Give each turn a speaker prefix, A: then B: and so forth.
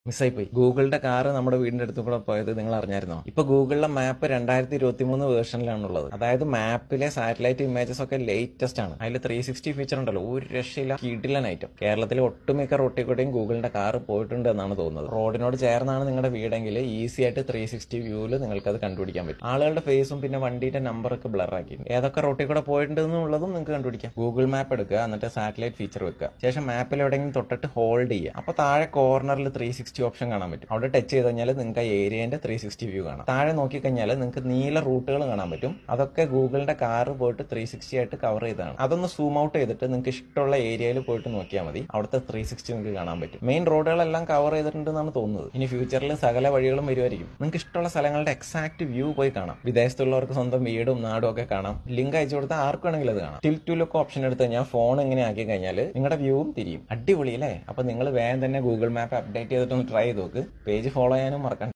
A: മിസ്സായി പോയി ഗൂഗിളിന്റെ കാറ് നമ്മുടെ വീടിന്റെ അടുത്ത് കൂടെ പോയത് നിങ്ങൾ അറിഞ്ഞായിരുന്നോ ഇപ്പൊ ഗൂഗിളിലെ മാപ്പ് രണ്ടായിരത്തി ഇരുപത്തി മൂന്ന് വേർഷനിലാണുള്ളത് അതായത് മാപ്പിലെ സാറ്റലൈറ്റ് ഇമേജസ് ഒക്കെ ലേറ്റസ്റ്റ് ആണ് അതിൽ ത്രീ സിക്സ്റ്റി ഫീച്ചർ ഉണ്ടല്ലോ ഒരു രക്ഷയില്ല കിടിലൻ ഐറ്റം കേരളത്തിലെ ഒട്ടുമിക്ക റോട്ടിൽ കൂടെയും ഗൂഗിളിന്റെ കാറ് പോയിട്ടുണ്ട് എന്നാണ് തോന്നുന്നത് റോഡിനോട് ചേർന്നാണ് നിങ്ങളുടെ വീടെങ്കിൽ ഈസി ആയിട്ട് ത്രീ സിക്സ്റ്റി വ്യൂവിൽ നിങ്ങൾക്ക് അത് കണ്ടുപിടിക്കാൻ പറ്റും ആളുകളുടെ ഫേസും പിന്നെ വണ്ടിയുടെ നമ്പറൊക്കെ ബ്ലർ ആക്കി ഏതൊക്കെ റോട്ടിൽ കൂടെ പോയിട്ടുണ്ട് എന്നുള്ളതും നിങ്ങൾക്ക് കണ്ടുപിടിക്കാം ഗൂഗിൾ മാപ്പ് എടുക്കുക എന്നിട്ട് സാറ്റലൈറ്റ് ഫീച്ചർ വെക്കുക ശേഷം മാപ്പിൽ എവിടെയെങ്കിലും തൊട്ടിട്ട് ഹോൾഡ് ചെയ്യുക അപ്പൊ താഴെ കോർണറിൽ ത്രീ സിക്സ്റ്റി ഓപ്ഷൻ കാണാൻ പറ്റും അവിടെ ടച്ച് ചെയ്ത് കഴിഞ്ഞാൽ നിങ്ങൾക്ക് ആ ഏരിയന്റെ ത്രീ സിക്സ്റ്റി വ്യൂ കാണാം താഴെ നോക്കിക്കഴിഞ്ഞാൽ നിങ്ങൾക്ക് നീല റൂട്ടുകൾ കാണാൻ പറ്റും അതൊക്കെ ഗൂഗിളിന്റെ കാറ് പോയിട്ട് ത്രീ സിക്സ്റ്റി ആയിട്ട് കവർ ചെയ്തതാണ് അതൊന്ന് സൂം ഔട്ട് ചെയ്തിട്ട് നിങ്ങൾക്ക് ഇഷ്ടമുള്ള ഏരിയയിൽ പോയിട്ട് നോക്കിയാൽ മതി അവിടുത്തെ ത്രീ സിക്സ്റ്റി നിങ്ങൾക്ക് കാണാൻ പറ്റും മെയിൻ റോഡുകളെല്ലാം കവർ ചെയ്തിട്ടുണ്ടെന്നാണ് തോന്നുന്നത് ഇനി ഫ്യൂച്ചറിൽ സകല വഴികളും വരുമായിരിക്കും നിങ്ങൾക്ക് ഇഷ്ടമുള്ള സ്ഥലങ്ങളുടെ എക്സാക്ട് വ്യൂ പോയി കാണാം വിദേശത്തുള്ളവർക്ക് സ്വന്തം വീടും നാടും ഒക്കെ കാണാം ലിങ്ക് അയച്ചു കൊടുത്താൽ ആർക്ക് വേണമെങ്കിലും അത് കാണാം ടിൽ ടു ലുക്ക് ഓപ്ഷൻ എടുത്ത് കഴിഞ്ഞാൽ ഫോൺ ഇങ്ങനെ ആക്കി കഴിഞ്ഞാൽ നിങ്ങളുടെ വ്യൂവും തിരിയും അടിപൊളി അല്ലേ അപ്പൊ നിങ്ങൾ വേഗം തന്നെ ഗൂഗിൾ മാപ്പ് അപ്ഡേറ്റ് ചെയ്തിട്ടൊന്ന് ട്രൈ ചെയ്ത് നോക്ക് പേജ് ഫോളോ ചെയ്യാനും മറക്കണ്ട